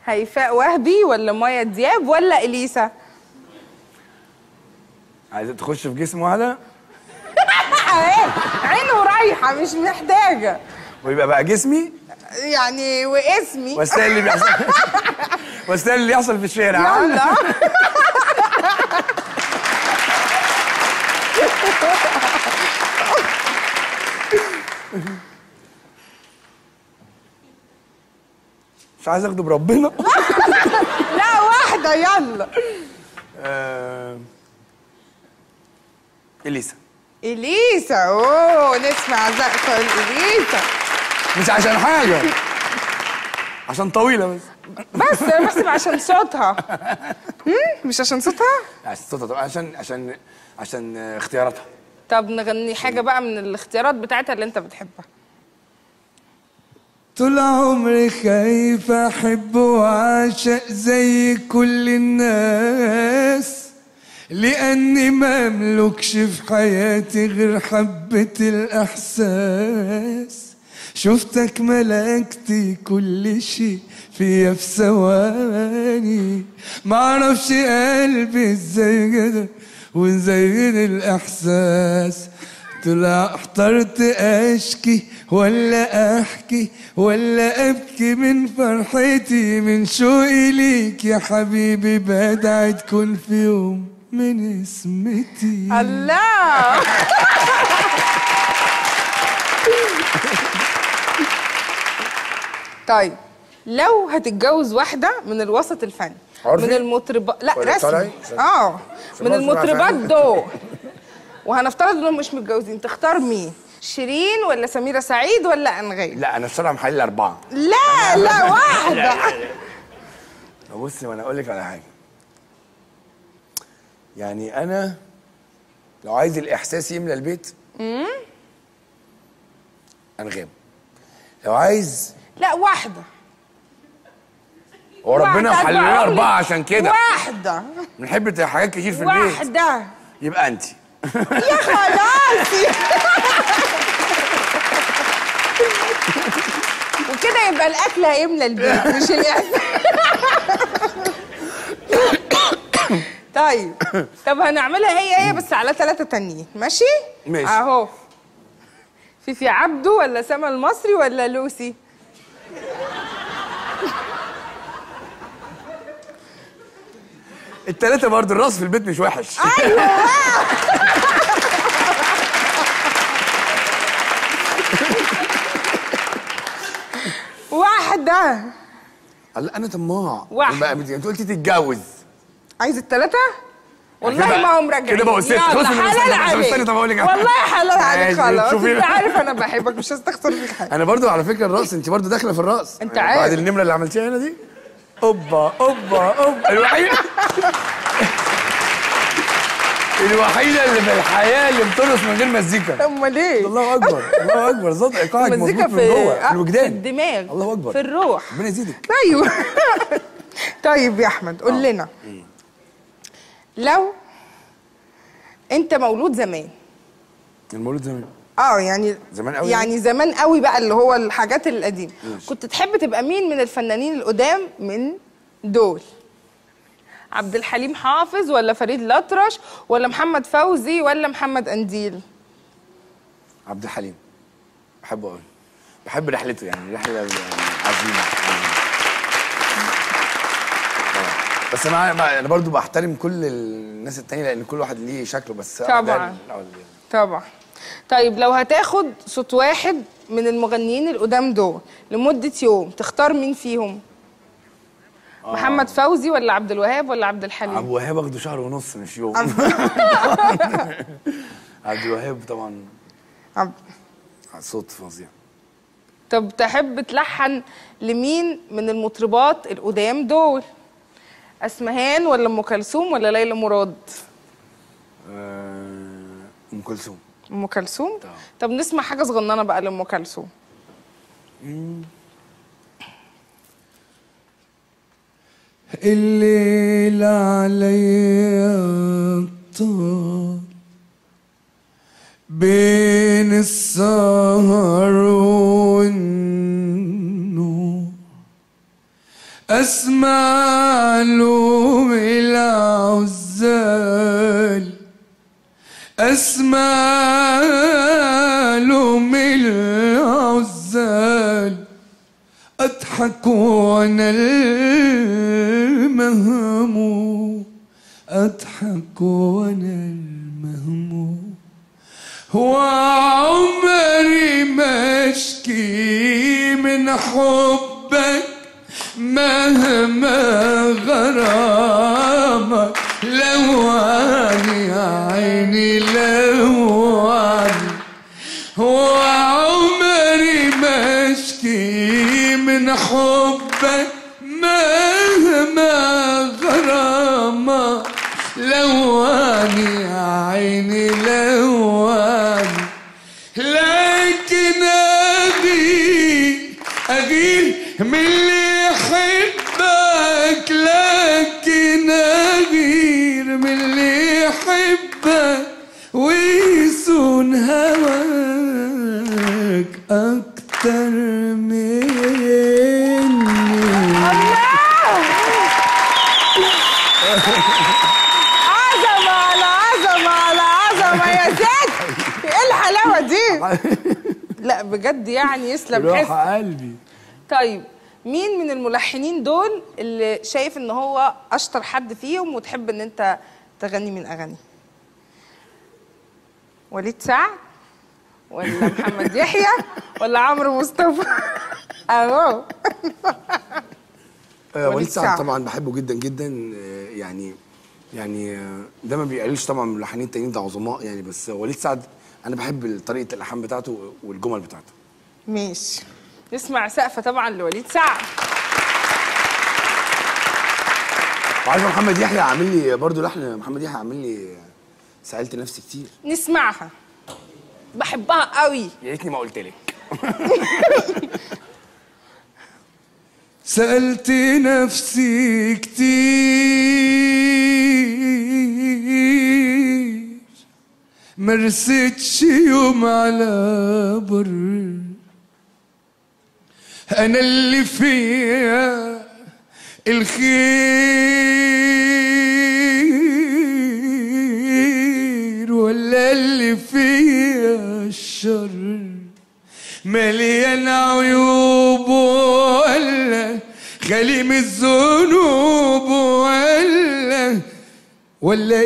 هيفاء وهبي ولا مايا دياب ولا اليسا عايزه تخش في جسم واحده اهي عينه رايحه مش محتاجه ويبقى بقى جسمي يعني واسمي واستاهل اللي بيحصل واستاهل اللي يحصل في الشارع ها؟ يلا مش عايز اخده بربنا لا واحده يلا آه، اليسا اليسا اوه نسمع زقفه اليسا مش عشان حاجه عشان طويله بس بس انا بحسب عشان صوتها هم؟ مش عشان صوتها عشان صوتها طبعا عشان عشان عشان اختياراتها طب نغني حاجه بقى من الاختيارات بتاعتها اللي انت بتحبها طول عمري خايف احب واعشق زي كل الناس لاني ما املكش في حياتي غير حبة الاحساس شفتك ملكتي كل شيء فيا في ثواني معرفش قلبي ازاي كده وزين الاحساس طلع احترت اشكي ولا احكي ولا ابكي من فرحتي من شوقي ليك يا حبيبي بدعي تكون في يوم من اسمتي الله طيب لو هتتجوز واحده من الوسط الفني عرفي؟ من المطربات لا ولا رسمي طالعي؟ اه من سمعت المطربات سمعت. دول وهنفترض انهم مش متجوزين تختار مين شيرين ولا سميرة سعيد ولا انغام لا انا بصراحه محلل اربعه لا لا واحده بصي وانا اقول لك على حاجه يعني انا لو عايز الاحساس يملى البيت انغام لو عايز لا واحده هو ربنا واحدة محللنا أقول لك. اربعه عشان كده واحده بنحب حاجات كتير في البيت واحده يبقى انت يا خلاص وكده يبقى الاكل هيملى البيت مش الاحساس طيب طب هنعملها هي هي بس على ثلاثة تانيين ماشي؟ ماشي. اهو فيفي عبده ولا سما المصري ولا لوسي؟ التلاته برضه الراس في البيت مش وحش ايوه واحدة قال انا طماع واحد. يبقى انت قلتي تتجوز عايز التلاتة؟ والله كده- ما هم راجعين كده بقوا ست. يلا، خلاص أنا حلال مستني- عليك مستني طب أقول لك. والله حلال عليك ماشي، خلاص شوفي. انت عارف انا بحبك مش هستخسر فيك حاجة انا برضو على فكره الراس انت برضو داخله في الراس أنت يعني عارف. بعد النمره اللي عملتيها هنا دي اوبا اوبا اوبا الوحيده الوحيده اللي في الحياه اللي بترقص من غير مزيكا امال ايه؟ الله اكبر الله اكبر صوت ايقاعك مظبوط المزيكا من في جوه آه، في الوجدان في الدماغ الله اكبر في الروح ربنا يزيدك ايوه طيب يا احمد قول لنا لو انت مولود زمان المولود زمان اه يعني زمان قوي يعني زمان قوي بقى اللي هو الحاجات القديمه كنت تحب تبقى مين من الفنانين القدام من دول عبد الحليم حافظ ولا فريد الأطرش ولا محمد فوزي ولا محمد قنديل عبد الحليم بحبه قوي بحب رحلته يعني رحله عظيمه طبعا. بس انا مع- انا برضو بحترم كل الناس التانية لان كل واحد ليه شكله بس طبعاً. ده الأول يعني. طبعا طيب لو هتاخد صوت واحد من المغنيين القدام دول لمدة يوم تختار مين فيهم؟ محمد فوزي ولا عبد الوهاب ولا عبد الحليم؟ عبد الوهاب واخده شهر ونص مش يوم عبد الوهاب طبعا عبد صوت فظيع طب تحب تلحن لمين من المطربات القدام دول؟ اسمهان ولا ام كلثوم ولا ليلى مراد؟ آه، ام كلثوم ام كلثوم؟ طبعا. طب نسمع حاجة صغننة بقى لام كلثوم الليل عليا طال بين السهر والنور أسمع لهم العزال أسمع لهم العزال أضحك وأنا المهموم أضحك وأنا المهموم وعمري ما اشكي من حبك مهما غرامك لواني يا عيني لواني وعمري ما اشكي من حبك مهما غرامك لواني يا عيني لواني لكن أغير أغير من اللي يحبك لكن أغير من اللي يحبك ويصون هواك أكتر مني عظمة على عظمة على عظمة يا ست ايه الحلاوة دي؟ لا بجد يعني يسلم حس قلبي طيب مين من الملحنين دول اللي شايف ان هو اشطر حد فيهم وتحب ان انت تغني من اغانيه؟ وليد سعد ولا محمد يحيى ولا عمرو مصطفى؟ اهو آه، وليد وليد سعد. سعد طبعا بحبه جدا جدا آه، يعني يعني آه، ده ما بيقللش طبعا من الملحنين التانيين ده عظماء يعني بس وليد سعد انا بحب طريقه الالحان بتاعته والجمل بتاعته ماشي نسمع سقفة طبعا لوليد سعد وعارف محمد يحيى عامل لي برضه لحن محمد يحيى عامل لي سالت نفسي كتير نسمعها بحبها قوي يا ريتني ما قلت لك سألت نفسي كتير مرستش يوم على بر أنا اللي فيها الخير ولا اللي فيها الشر مليان عيوب ولا خالي من الذنوب ولا ولا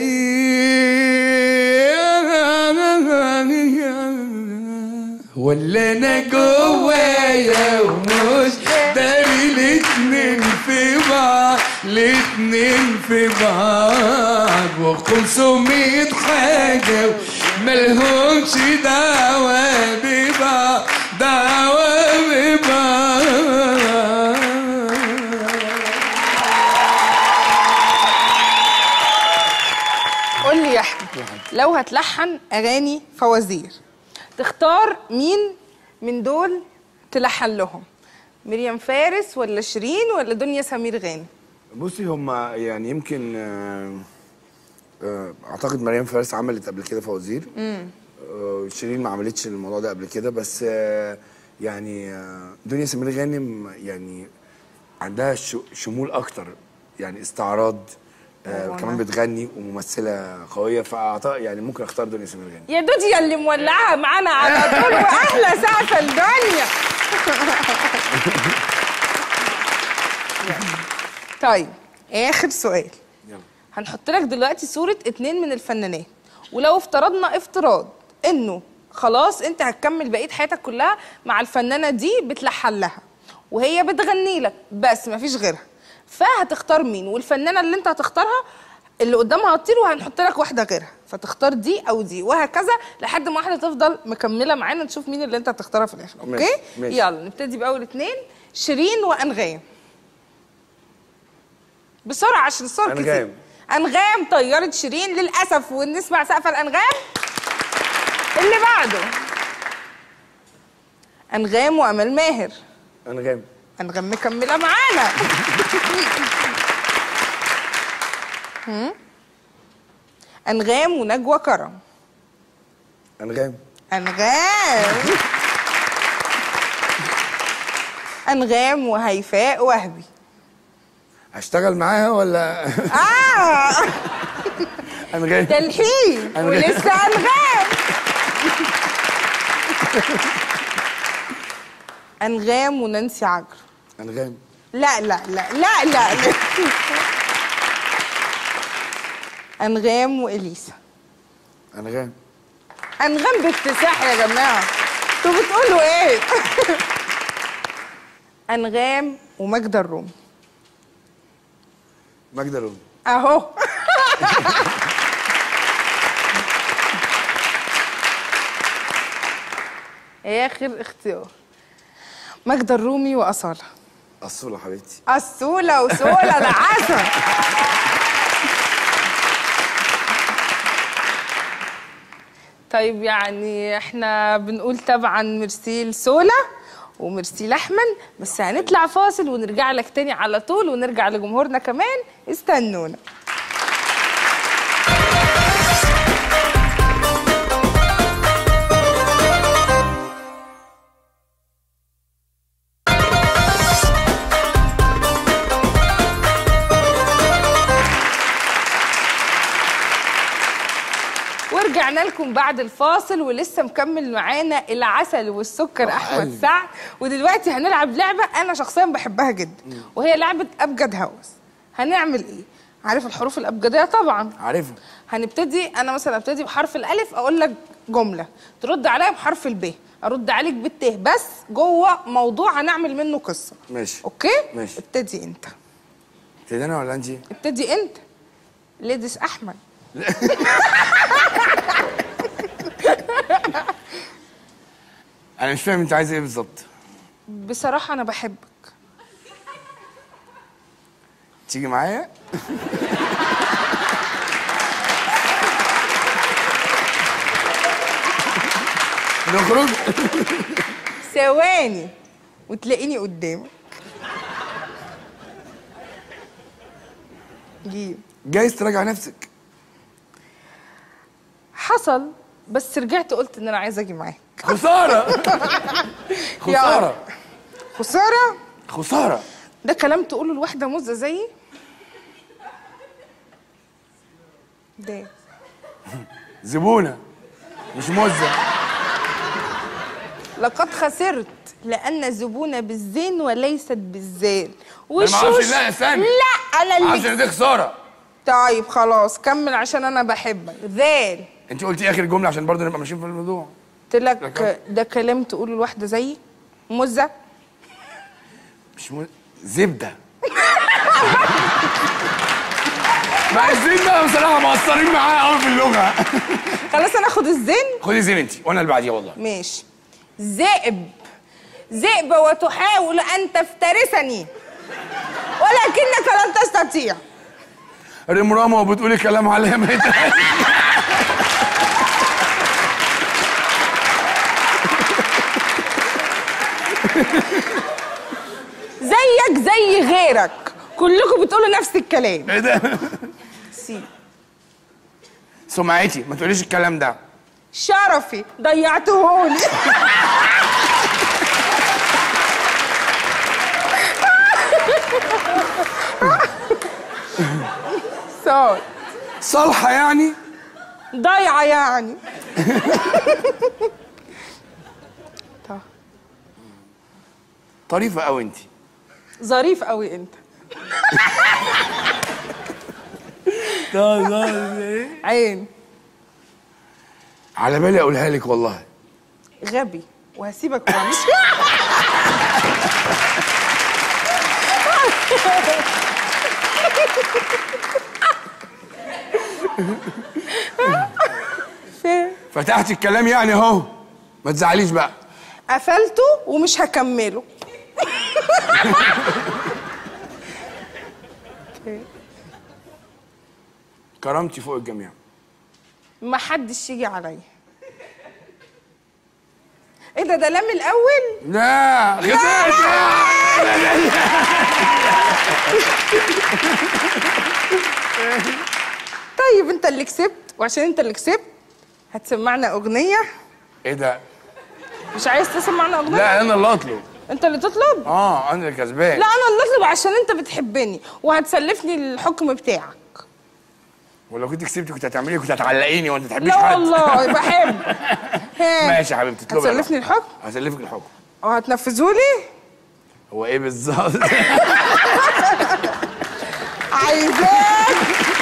ايه ولا انا جوايا ومش داري الاتنين في بعض الاتنين في بعض وخمسمية حاجة ملهمش دعوة ببعض دعوة ببعض قول لي يا احمد لو هتلحن اغاني فوازير تختار مين من دول تلحن لهم مريم فارس ولا شيرين ولا دنيا سمير غانم بصي هم يعني يمكن آه، آه، اعتقد مريم فارس عملت قبل كده فوازير آه، شيرين ما عملتش الموضوع ده قبل كده بس آه، يعني آه، دنيا سمير غانم يعني عندها ش- شمول اكتر يعني استعراض آه، وغنى. كمان بتغني وممثله قويه فاعتقد يعني ممكن اختار دنيا سمير غانم يا دودي يا اللي مولعها معانا على طول واحلى سقفه الدنيا طيب اخر سؤال يلا هنحط لك دلوقتي صورة اتنين من الفنانات ولو افترضنا افتراض انه خلاص انت هتكمل بقية حياتك كلها مع الفنانة دي بتلحن لها وهي بتغني لك بس مفيش غيرها فهتختار مين والفنانة اللي انت هتختارها اللي قدامها هتطير وهنحط لك واحدة غيرها فتختار دي او دي وهكذا لحد ما واحدة تفضل مكملة معانا نشوف مين اللي انت هتختارها في الاخر ماشي، اوكي ماشي. يلا نبتدي باول اتنين شيرين وانغام بسرعة عشان الصور كتير أنغام. انغام طياره شيرين للاسف ونسمع سقف الانغام اللي بعده انغام وامال ماهر انغام انغام مكمله معانا هم؟ انغام ونجوى كرم انغام انغام انغام وهيفاء وهبي اشتغل معاها ولا اه انغام تلحين أنغام. ولسه انغام انغام ونانسي عجرم انغام لا لا لا لا لا, لا. انغام واليسا انغام انغام باكتساح يا جماعه انتوا بتقولوا ايه انغام وماجدة الرومي ماجدة الرومي اهو اخر اختيار ماجدة الرومي واصاله اصوله حبيبتي السولة وسولة العسل طيب يعني احنا بنقول طبعا ميرسي لسولا وميرسي لاحمد بس هنطلع فاصل ونرجع لك تاني على طول ونرجع لجمهورنا كمان استنونا ورجعنا لكم بعد الفاصل ولسه مكمل معانا العسل والسكر احمد قلبي. سعد ودلوقتي هنلعب لعبه انا شخصيا بحبها جدا وهي لعبه ابجد هوس هنعمل ايه عارف الحروف الابجديه طبعا عارفها هنبتدي انا مثلا ابتدي بحرف الالف اقول لك جمله ترد عليا بحرف الب ارد عليك بالت بس جوه موضوع هنعمل منه قصه ماشي اوكي ماشي. ابتدي انت ابتدي انا ولا انت ابتدي انت ليديس احمد انا مش فاهم انت عايز ايه بالظبط بصراحه انا بحبك تيجي معايا نخرج ثواني وتلاقيني قدامك جيب جايز تراجع نفسك حصل بس رجعت قلت ان انا عايزه اجي معاك خساره خساره خساره خساره ده كلام تقوله لواحده مزه زيي ده زبونه مش مزه لقد خسرت لان الزبونه بالزين وليست بالزال ما اعرفش لا استنى لا انا ما اعرفش اللي ان دي خساره طيب خلاص كمل عشان انا بحبك ذال انت قلتي اخر جمله عشان برضه نبقى ماشيين في الموضوع قلت لك ده كلام تقوله لواحده زيي مزه مش م... زبده مع الزين بقى بصراحه مقصرين معايا قوي في اللغه خلاص انا اخد الزين خدي زين انت وانا اللي بعديها والله ماشي ذئب ذئب وتحاول ان تفترسني ولكنك لن تستطيع رمرامه وبتقولي كلام عليا ما يتقال. زيك زي غيرك كلكم بتقولوا نفس الكلام ايه ده سي سمعتي ما تقوليش الكلام ده شرفي ضيعتهولي صار صالحه يعني ضايعه يعني طب طريفه قوي انت ظريف قوي انت عين على بالي اقولها لك والله غبي وهسيبك وامشي فين؟ فتحت الكلام يعني اهو ما تزعليش بقى قفلته ومش هكمله كرامتي فوق الجميع ما حدش يجي عليا ايه ده ده لم الاول لا خسرت طيب انت اللي كسبت وعشان انت اللي كسبت هتسمعنا اغنيه ايه ده مش عايز تسمعنا اغنيه لا انا اللي اطلب انت اللي تطلب اه انا اللي كسبان لا انا اللي اطلب عشان انت بتحبني وهتسلفني الحكم بتاعك ولو كنت كسبت كنت هتعملي كنت هتعلقيني وانت تحبيش لا حد والله بحب ها. ماشي يا حبيبتي اطلبي يا هتسلفني رحمة. الحكم هسلفك الحكم وهتنفذولي هو ايه بالظبط عايزاك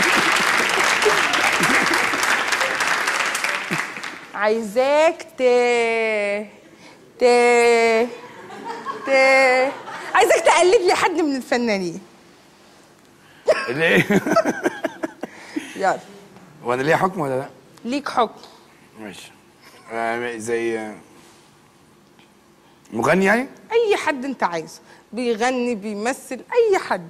عايزاك ت ت ت عايزاك تقلد لي حد من الفنانين ليه يلا هو انا ليا حكم ولا لا ليك حكم ماشي آه زي آه، مغني يعني اي حد انت عايزه بيغني بيمثل اي حد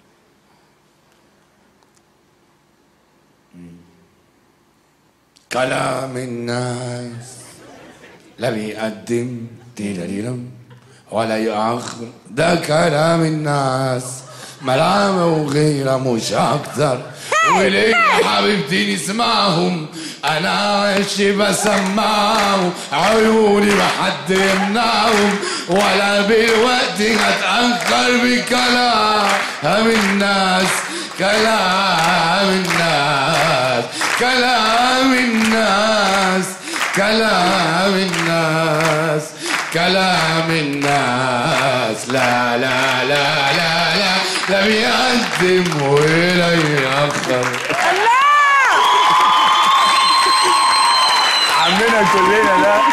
كلام الناس لا بيقدم تيراريرم ولا يأخر ده كلام الناس ملامة وغيرة مش أكتر وليه يا حبيبتي نسمعهم أنا عايش بسمعهم عيوني ما حد يمنعهم ولا بالوقت هتأخر بكلام الناس كلام الناس كلام الناس كلام الناس كلام الناس لا لا لا لا لا لا بيقدم ولا يأخر عمنا كلنا ده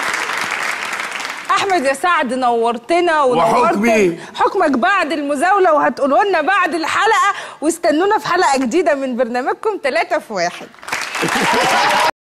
احمد يا سعد نورتنا وحكمي. ونورت حكمك بعد المزاوله وهتقولوا لنا بعد الحلقه واستنونا في حلقه جديده من برنامجكم ثلاثة في واحد